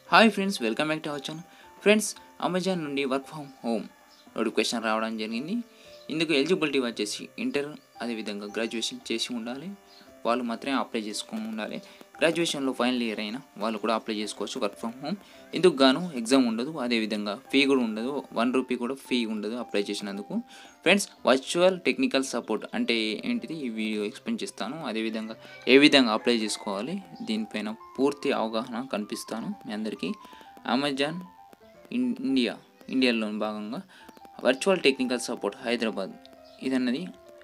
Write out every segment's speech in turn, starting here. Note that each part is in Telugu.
Hi friends welcome back to our channel friends Amazon నుండి వర్క్ ఫ్రమ్ హోమ్ నోటిఫికేషన్ రావడం జరిగింది ఇందుకు ఎలిజిబిలిటీ వచ్చేసి ఇంటర్ అదేవిధంగా గ్రాడ్యుయేషన్ చేసి ఉండాలి వాళ్ళు మాత్రమే అప్లై చేసుకొని ఉండాలి గ్రాడ్యుయేషన్లో ఫైనల్ ఇయర్ అయినా వాళ్ళు కూడా అప్లై చేసుకోవచ్చు వర్క్ ఫ్రమ్ హోమ్ ఇందుకు గాను ఎగ్జామ్ ఉండదు అదేవిధంగా ఫీ కూడా ఉండదు వన్ రూపీ కూడా ఫీ ఉండదు అప్లై చేసినందుకు ఫ్రెండ్స్ వర్చువల్ టెక్నికల్ సపోర్ట్ అంటే ఏంటిది ఈ వీడియో ఎక్స్ప్లెయిన్ చేస్తాను అదేవిధంగా ఏ విధంగా అప్లై చేసుకోవాలి దీనిపైన పూర్తి అవగాహన కనిపిస్తాను మీ అందరికీ అమెజాన్ ఇన్- ఇండియా ఇండియాలో భాగంగా వర్చువల్ టెక్నికల్ సపోర్ట్ హైదరాబాద్ ఇదన్నది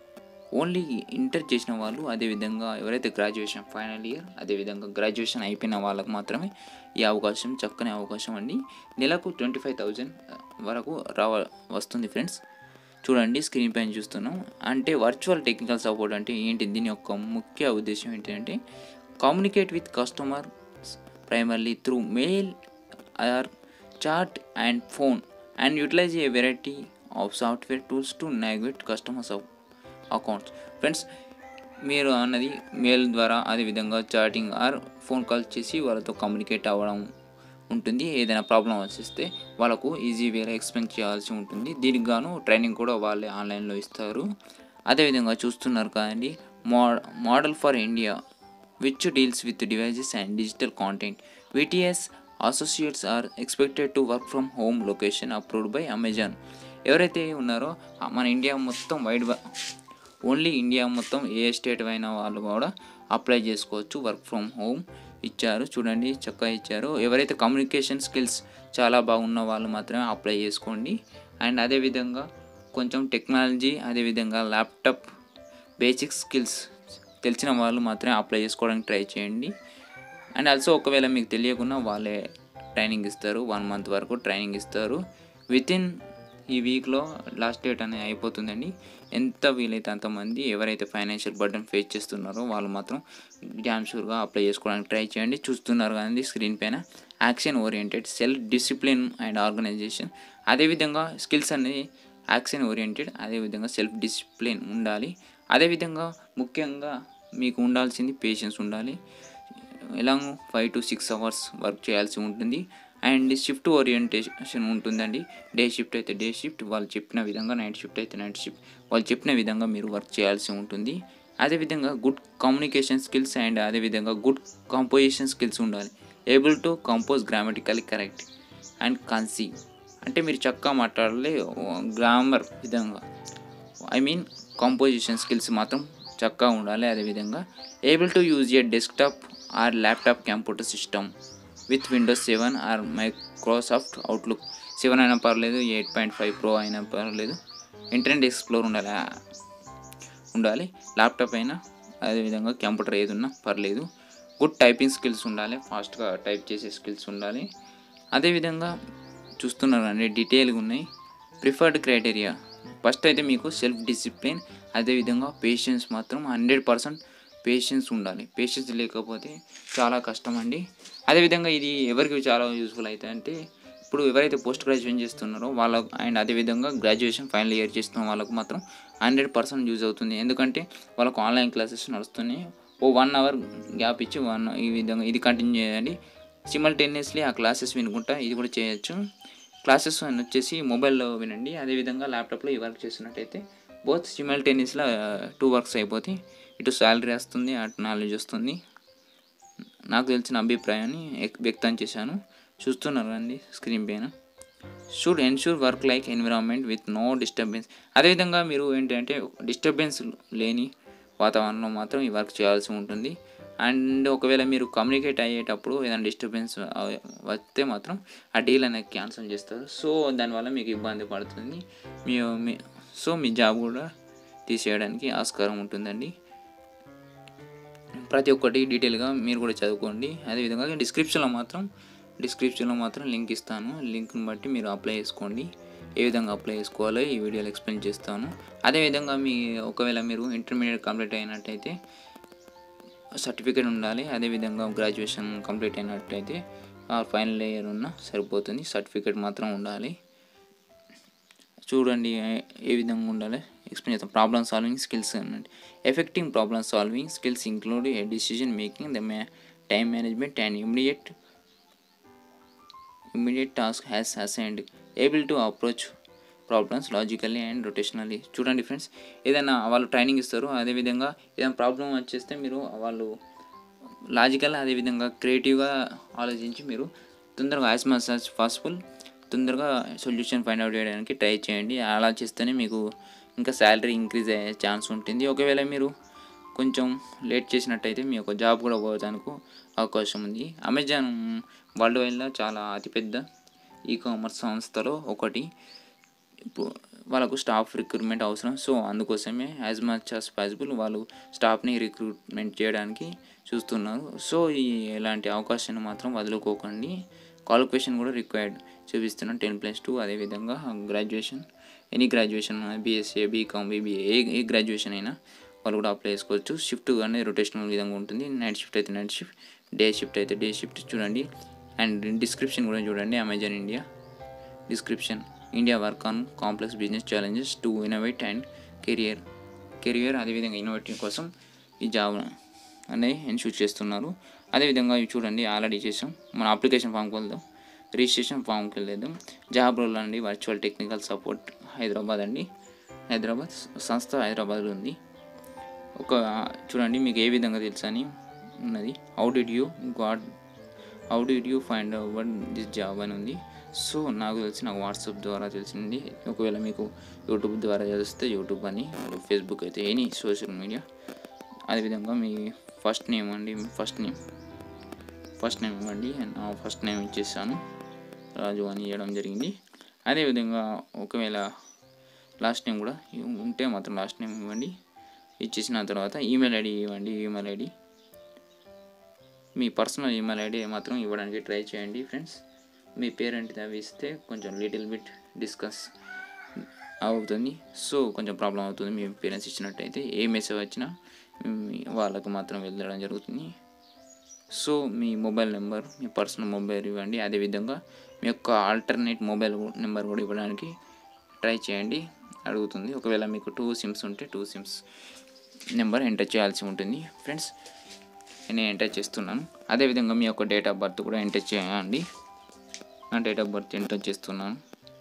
ఓన్లీ ఇంటర్ చేసిన వాళ్ళు అదేవిధంగా ఎవరైతే గ్రాడ్యుయేషన్ ఫైనల్ ఇయర్ అదేవిధంగా గ్రాడ్యుయేషన్ అయిపోయిన వాళ్ళకు మాత్రమే ఈ అవకాశం చక్కని అవకాశం అండి నెలకు ట్వంటీ ఫైవ్ థౌజండ్ వరకు రావ వస్తుంది ఫ్రెండ్స్ చూడండి స్క్రీన్ పైన చూస్తున్నాం అంటే వర్చువల్ టెక్నికల్ సపోర్ట్ అంటే ఏంటి దీని యొక్క ముఖ్య ఉద్దేశం ఏంటంటే communicate with customer primarily through mail or chat and phone and utilize a variety of software tools to navigate customers of accounts friends మీరు అన్నది మెయిల్ ద్వారా అదేవిధంగా చాటింగ్ ఆర్ ఫోన్ కాల్ చేసి వాళ్ళతో కమ్యూనికేట్ అవ్వడం ఉంటుంది ఏదైనా ప్రాబ్లం వచ్చేస్తే వాళ్ళకు ఈజీ వేరే ఎక్స్ప్లెయిన్ చేయాల్సి ఉంటుంది దీనికి గాను ట్రైనింగ్ కూడా వాళ్ళే ఆన్లైన్లో ఇస్తారు అదేవిధంగా చూస్తున్నారు కదండి మో model for India which deals with devices and digital content. VTS associates are expected to work from home location approved by Amazon. ఎవరైతే ఉన్నారో ఆ మన ఇండియా మొత్తం వైడ్ ఓన్లీ ఇండియా మొత్తం ఏ స్టేట్ అయిన వాళ్ళు కూడా అప్లై చేసుకోవచ్చు వర్క్ ఫ్రమ్ హోమ్ ఇచ్చారు చూడండి చక్కగా ఇచ్చారు ఎవరైతే కమ్యూనికేషన్ స్కిల్స్ చాలా బాగున్న వాళ్ళు మాత్రమే అప్లై చేసుకోండి అండ్ అదేవిధంగా కొంచెం టెక్నాలజీ అదేవిధంగా ల్యాప్టాప్ బేసిక్ స్కిల్స్ తెలిసిన వాళ్ళు మాత్రమే అప్లై చేసుకోవడానికి ట్రై చేయండి అండ్ ఆల్సో ఒకవేళ మీకు తెలియకుండా వాళ్ళే ట్రైనింగ్ ఇస్తారు వన్ మంత్ వరకు ట్రైనింగ్ ఇస్తారు విత్ ఇన్ ఈ వీక్లో లాస్ట్ డేట్ అనేది అయిపోతుందండి ఎంత వీలైతే అంతమంది ఎవరైతే ఫైనాన్షియల్ బర్డన్ ఫేస్ చేస్తున్నారో వాళ్ళు మాత్రం డ్యామ్ షూర్గా అప్లై చేసుకోవడానికి ట్రై చేయండి చూస్తున్నారు కానీ స్క్రీన్ పైన action oriented self discipline and organisation అదేవిధంగా స్కిల్స్ అనేది యాక్షన్ ఓరియంటెడ్ అదేవిధంగా సెల్ఫ్ డిసిప్లిన్ ఉండాలి అదేవిధంగా ముఖ్యంగా మీకు ఉండాల్సింది పేషెన్స్ ఉండాలి ఎలా five to six hours work చేయాల్సి ఉంటుంది అండ్ షిఫ్ట్ ఓరియంటేషన్ ఉంటుందండి డే షిఫ్ట్ అయితే డే షిఫ్ట్ వాళ్ళు చెప్పిన విధంగా నైట్ షిఫ్ట్ అయితే నైట్ షిఫ్ట్ వాళ్ళు చెప్పిన విధంగా మీరు వర్క్ చేయాల్సి ఉంటుంది అదేవిధంగా గుడ్ కమ్యూనికేషన్ స్కిల్స్ అండ్ అదేవిధంగా గుడ్ కంపోజిషన్ స్కిల్స్ ఉండాలి able to compose grammatically correct and conceive అంటే మీరు చక్కగా మాట్లాడాలి గ్రామర్ విధంగా ఐ మీన్ కంపోజిషన్ స్కిల్స్ మాత్రం చక్కగా ఉండాలి అదేవిధంగా able to use a desktop or laptop computer system with Windows seven or Microsoft Outlook seven అయినా పర్లేదు ఎయిట్ పాయింట్ ఫైవ్ ప్రో అయినా పర్లేదు ఇంటర్నెట్ ఎక్స్ప్లోర్ ఉండాలి ఉండాలి ల్యాప్టాప్ అయినా అదేవిధంగా కంప్యూటర్ ఏది ఉన్నా పర్లేదు గుడ్ టైపింగ్ స్కిల్స్ ఉండాలి ఫాస్ట్గా టైప్ చేసే స్కిల్స్ ఉండాలి అదేవిధంగా చూస్తున్నారు అండి డీటెయిల్గా ఉన్నాయి ప్రిఫర్డ్ క్రైటీరియా ఫస్ట్ అయితే మీకు సెల్ఫ్ డిసిప్లిన్ అదేవిధంగా పేషెన్స్ మాత్రం హండ్రెడ్ పర్సెంట్ పేషెన్స్ ఉండాలి పేషెన్స్ లేకపోతే చాలా కష్టం అండి అదేవిధంగా ఇది ఎవరికి చాలా యూస్ఫుల్ అవుతుంది అంటే ఇప్పుడు ఎవరైతే పోస్ట్ గ్రాడ్యుయేషన్ చేస్తున్నారో వాళ్ళకు అండ్ అదేవిధంగా గ్రాడ్యుయేషన్ ఫైనల్ ఇయర్ చేస్తున్న వాళ్ళకు మాత్రం హండ్రెడ్ పర్సెంట్ యూజ్ అవుతుంది ఎందుకంటే వాళ్ళకు ఆన్లైన్ క్లాసెస్ నడుస్తున్నాయి ఓ వన్ అవర్ గ్యాప్ ఇచ్చి వన్ ఈ విధంగా ఇది కంటిన్యూ చేయండి సిమల్టేనియస్లీ ఆ క్లాసెస్ వినుకుంటా ఇది కూడా చేయొచ్చు క్లాసెస్ అని వచ్చేసి మొబైల్లో వినండి అదేవిధంగా ల్యాప్టాప్లో ఈ వర్క్ చేస్తున్నట్టయితే బోత్ సిమల్టేనియస్లో టూ వర్క్స్ అయిపోతాయి ఇటు శాలరీ వస్తుంది అటు నాలెడ్జ్ వస్తుంది నాకు తెలిసిన అభిప్రాయాన్ని ఎక్- వ్యక్తం చేశాను చూస్తున్నారు అండి స్క్రీన్ పైన should ensure work like environment with no disturbance అదేవిధంగా మీరు ఏంటంటే డిస్టర్బెన్స్ లేని వాతావరణంలో మాత్రం ఈ వర్క్ చేయాల్సి ఉంటుంది అండ్ ఒకవేళ మీరు కమ్యూనికేట్ అయ్యేటప్పుడు ఏదైనా డిస్టర్బెన్స్ వస్తే మాత్రం ఆ డీల్ అనేది క్యాన్సిల్ చేస్తారు సో దానివల్ల మీకు ఇబ్బంది పడుతుంది మీ మీ సో మీ జాబ్ కూడా తీసేయడానికి ఆస్కారం ఉంటుందండి ప్రతి ఒక్కటి డీటెయిల్గా మీరు కూడా చదువుకోండి అదేవిధంగా డిస్క్రిప్షన్లో మాత్రం డిస్క్రిప్షన్లో మాత్రం లింక్ ఇస్తాను లింక్ని బట్టి మీరు అప్లై చేసుకోండి ఏ విధంగా అప్లై చేసుకోవాలో ఈ వీడియోలో ఎక్స్ప్లెయిన్ చేస్తాను అదేవిధంగా మీ ఒకవేళ మీరు ఇంటర్మీడియట్ కంప్లీట్ అయినట్టయితే సర్టిఫికేట్ ఉండాలి అదేవిధంగా గ్రాడ్యుయేషన్ కంప్లీట్ అయినట్టయితే ఫైనల్ ఇయర్ ఉన్న సరిపోతుంది సర్టిఫికేట్ మాత్రం ఉండాలి చూడండి ఏ- ఏ విధంగా ఉండాలి ఎక్స్ప్లెయిన్ చేస్తాం ప్రాబ్లమ్ సాల్వింగ్ స్కిల్స్ అనండి effecting problem solving skills include a decision making the may time management and immediate immediate task has assigned able to approach problems logically and rotationally చూడండి ఫ్రెండ్స్ ఏదైనా వాళ్ళు ట్రైనింగ్ ఇస్తారు అదేవిధంగా ఏదైనా ప్రాబ్లం వచ్చేస్తే మీరు వాళ్ళు లాజికల్ అదేవిధంగా క్రియేటివ్గా ఆలోచించి మీరు తొందరగా యాజ్ మచ్ యాజ్ పాసిబుల్ తొందరగా సొల్యూషన్ ఫైండ్ అవుట్ చేయడానికి ట్రై చేయండి అలా చేస్తేనే మీకు ఇంకా శాలరీ ఇంక్రీజ్ అయ్యే ఛాన్స్ ఉంటుంది ఒకవేళ మీరు కొంచెం లేట్ చేసినట్టయితే మీ యొక్క జాబ్ కూడా పోవడానికి అవకాశం ఉంది అమెజాన్ వరల్డ్ వైడ్లో చాలా అతిపెద్ద ఈ కామర్స్ సంస్థలో ఒకటి ఇప్పుడు వాళ్ళకు స్టాఫ్ రిక్రూట్మెంట్ అవసరం సో అందుకోసమే యాజ్ మచ్ యాజ్ పాసిబుల్ వాళ్ళు స్టాఫ్ని రిక్రూట్మెంట్ చేయడానికి చూస్తున్నారు సో ఈ ఇలాంటి అవకాశాన్ని మాత్రం వదులుకోకండి క్వాలిఫికేషన్ కూడా రిక్వైర్డ్ చూపిస్తున్నాం టెన్ ప్లస్ టూ అదేవిధంగా graduation any graduation BSc BCom BBA a a graduation అయినా వాళ్ళు కూడా అప్లై చేసుకోవచ్చు షిఫ్ట్ అనేది రొటేషనల్ విధంగా ఉంటుంది నైట్ షిఫ్ట్ అయితే నైట్ షిఫ్ట్ డే షిఫ్ట్ అయితే డే షిఫ్ట్ చూడండి అండ్ డిస్క్రిప్షన్ కూడా చూడండి Amazon India description India work on complex business challenges to innovate and career career అదేవిధంగా ఇన్నోవేటివ్ కోసం ఈ జాబ్ అనేది ఇన్షూట్ చేస్తున్నారు అదేవిధంగా ఇవి చూడండి ఆల్రెడీ చేసాం మన అప్లికేషన్ ఫామ్కి వెళ్దాం రిజిస్ట్రేషన్ ఫామ్కి వెళ్ళేద్దాం జాబ్ రోల్ అండి వర్చువల్ టెక్నికల్ సపోర్ట్ హైదరాబాద్ అండి హైదరాబాద్ సంస్థ హైదరాబాద్లో ఉంది ఒక చూడండి మీకు ఏ విధంగా తెలుసా అని ఉన్నది how did you got how did you find out this job అని ఉంది సో నాకు తెలిసి నాకు వాట్సాప్ ద్వారా తెలిసింది ఒకవేళ మీకు యూట్యూబ్ ద్వారా తెలిస్తే యూట్యూబ్ అని ఫేస్బుక్ అయితే ఎనీ సోషల్ మీడియా అదేవిధంగా మీ ఫస్ట్ నేమ్ అండి మీ ఫస్ట్ నేమ్ ఫస్ట్ నేమ్ ఇవ్వండి నా ఫస్ట్ నేమ్ ఇచ్చేసాను రాజు అని ఇవ్వడం జరిగింది అదేవిధంగా ఒకవేళ లాస్ట్ నేమ్ కూడా ఉంటే మాత్రం లాస్ట్ నేమ్ ఇవ్వండి ఇచ్చేసిన తర్వాత ఈమెయిల్ ఐడి ఇవ్వండి ఈమెయిల్ ఐడి మీ పర్సనల్ ఈమెయిల్ ఐడి మాత్రం ఇవ్వడానికి ట్రై చేయండి ఫ్రెండ్స్ మీ పేరెంట్ అవి ఇస్తే కొంచెం లిటిల్ బిట్ డిస్కస్ అవుతుంది సో కొంచెం ప్రాబ్లం అవుతుంది మీ పేరెంట్స్ ఇచ్చినట్టయితే ఏ మెసేజ్ వచ్చినా మీ- వాళ్ళకు మాత్రం వెళ్ళడం జరుగుతుంది సో మీ మొబైల్ నెంబర్ మీ పర్సనల్ మొబైల్ ఇవ్వండి అదేవిధంగా మీ యొక్క ఆల్టర్నేట్ మొబైల్ నెంబర్ కూడా ఇవ్వడానికి ట్రై చేయండి అడుగుతుంది ఒకవేళ మీకు టూ సిమ్స్ ఉంటే టూ సిమ్స్ నెంబర్ ఎంటర్ చేయాల్సి ఉంటుంది ఫ్రెండ్స్ నేను ఎంటర్ చేస్తున్నాను అదేవిధంగా మీ యొక్క డేట్ ఆఫ్ బర్త్ కూడా ఎంటర్ చేయండి నా డేట్ ఆఫ్ బర్త్ ఎంటర్ చేస్తున్నాను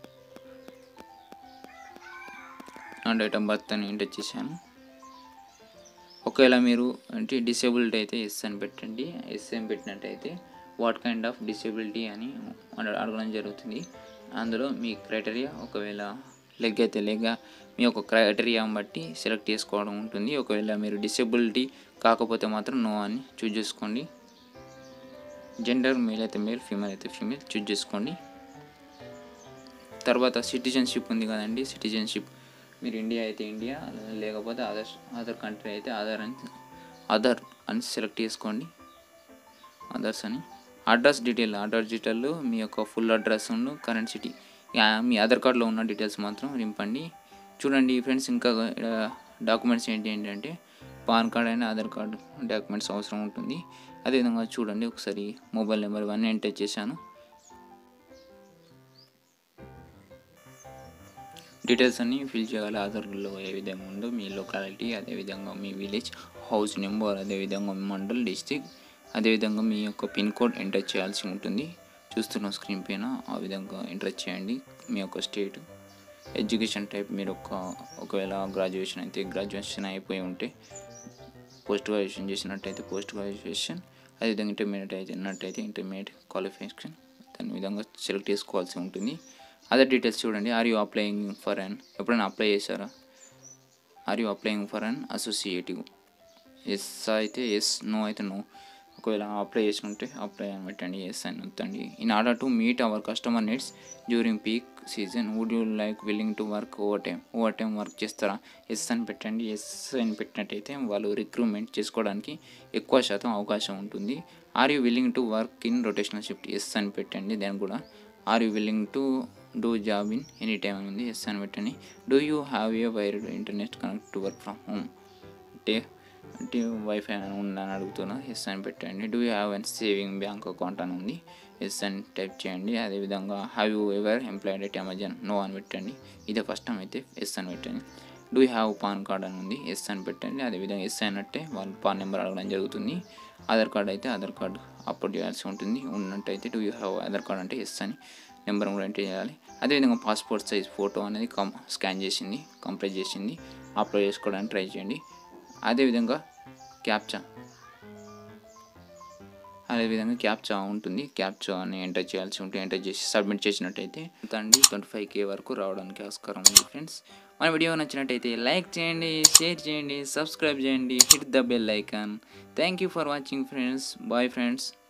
నా డేట్ ఆఫ్ బర్త్ అని ఎంటర్ చేశాను ఒకవేళ మీరు అంటే డిసేబిలిటీ అయితే ఎస్ అని పెట్టండి ఎస్ అని పెట్టినట్టయితే వాట్ కైండ్ ఆఫ్ డిసేబిలిటీ అని అడ- అడగడం జరుగుతుంది అందులో మీ క్రైటీరియా ఒకవేళ లెగ్ అయితే లెగ్ మీ యొక్క క్రైటీరియాని బట్టి సెలెక్ట్ చేసుకోవడం ఉంటుంది ఒకవేళ మీరు డిసేబిలిటీ కాకపోతే మాత్రం నో అని చూజ్ చేసుకోండి జెండర్ మేల్ అయితే మేల్ ఫీమేల్ అయితే ఫీమేల్ చూజ్ చేసుకోండి తర్వాత సిటిజన్షిప్ ఉంది కదండి సిటిజన్షిప్ మీరు ఇండియా అయితే ఇండియా లేకపోతే అదర్ అదర్ కంట్రీ అయితే అదర్ అని అదర్ అని సెలెక్ట్ చేసుకోండి అదర్స్ అని అడ్రస్ డీటెయిల్ అడ్రస్ డీటెయిల్ మీ యొక్క ఫుల్ అడ్రస్ ఉన్న కరెంట్ సిటీ మీ ఆధార్ కార్డులో ఉన్న డీటెయిల్స్ మాత్రం నింపండి చూడండి ఫ్రెండ్స్ ఇంకా డాక్యుమెంట్స్ ఏంటి ఏంటంటే పాన్ కార్డ్ అయినా ఆధార్ కార్డు డాక్యుమెంట్స్ అవసరం ఉంటుంది అదేవిధంగా చూడండి ఒకసారి మొబైల్ నెంబర్ ఇవన్నీ ఎంటర్ చేశాను డీటెయిల్స్ అన్నీ ఫిల్ చేయాలి ఆధార్లో ఏ విధంగా ఉందో మీ లొకాలిటీ అదేవిధంగా మీ విలేజ్ హౌస్ నెంబర్ అదేవిధంగా మీ మండల్ డిస్టిక్ అదేవిధంగా మీ యొక్క పిన్ కోడ్ ఎంటర్ చేయాల్సి ఉంటుంది చూస్తున్న స్క్రీన్ పైన ఆ విధంగా ఎంటర్ చేయండి మీ యొక్క స్టేట్ ఎడ్యుకేషన్ టైప్ మీరు ఒక ఒకవేళ గ్రాడ్యుయేషన్ అయితే గ్రాడ్యుయేషన్ అయిపోయి ఉంటే పోస్ట్ గ్రాడ్యుయేషన్ చేసినట్టయితే పోస్ట్ గ్రాడ్యుయేషన్ అదేవిధంగా ఇంటర్మీడియట్ అయితే ఉన్నట్టయితే ఇంటర్మీడియట్ క్వాలిఫికేషన్ దాని విధంగా సెలెక్ట్ చేసుకోవాల్సి ఉంటుంది అదర్ డీటెయిల్స్ చూడండి are you applying for an ఎప్పుడైనా అప్లై చేశారా are you applying for an associative yes అయితే ఎస్ నో అయితే నో ఒకవేళ అప్లై చేసి ఉంటే అప్లై అని పెట్టండి ఎస్ అని వద్దండి in order to meet our customer needs during peak season would you like willing to work over time overtime work చేస్తారా ఎస్ అని పెట్టండి ఎస్ అని పెట్టినట్టయితే వాళ్ళు రిక్రూట్మెంట్ చేసుకోవడానికి ఎక్కువ శాతం అవకాశం ఉంటుంది are you willing to work in rotational shift yes అని పెట్టండి దాన్ని కూడా are you willing to do job in any time అని ఉంది ఎస్ అని పెట్టండి do you have a wired internet connect to work from home అంటే అంటే వైఫై అని ఉందని అడుగుతున్నా ఎస్ అని పెట్టండి do you have an saving bank account అని ఉంది ఎస్ అని టైప్ చేయండి అదేవిధంగా have you ever employed at Amazon no అని పెట్టండి ఇదే ఫస్ట్ టైం అయితే ఎస్ అని పెట్టండి do you have PAN card అని ఉంది ఎస్ అని పెట్టండి అదేవిధంగా ఎస్ అయినట్టే వాళ్ళు పాన్ నెంబర్ అడగడం జరుగుతుంది ఆధార్ కార్డ్ అయితే ఆధార్ కార్డ్ అప్లోడ్ చేయాల్సి ఉంటుంది ఉన్నట్టయితే do you have Aadhaar card అంటే ఎస్ అని నెంబర్ కూడా ఎంటర్ చేయాలి అదేవిధంగా పాస్పోర్ట్ సైజ్ ఫోటో అనేది కం స్కాన్ చేసింది కంప్లీట్ చేసింది అప్లోడ్ చేసుకోవడానికి ట్రై చేయండి అదేవిధంగా క్యాప్చా అదేవిధంగా క్యాప్చా ఉంటుంది క్యాప్చా అని ఎంటర్ చేయాల్సి ఉంటుంది ఎంటర్ చేసి సబ్మిట్ చేసినట్టయితే అండి ట్వంటీ ఫైవ్ కే వరకు రావడానికి ఆస్కారం ఉంది ఫ్రెండ్స్ మన వీడియో నచ్చినట్టయితే లైక్ చేయండి షేర్ చేయండి సబ్స్క్రైబ్ చేయండి hit the bell icon thank you for watching friends bye friends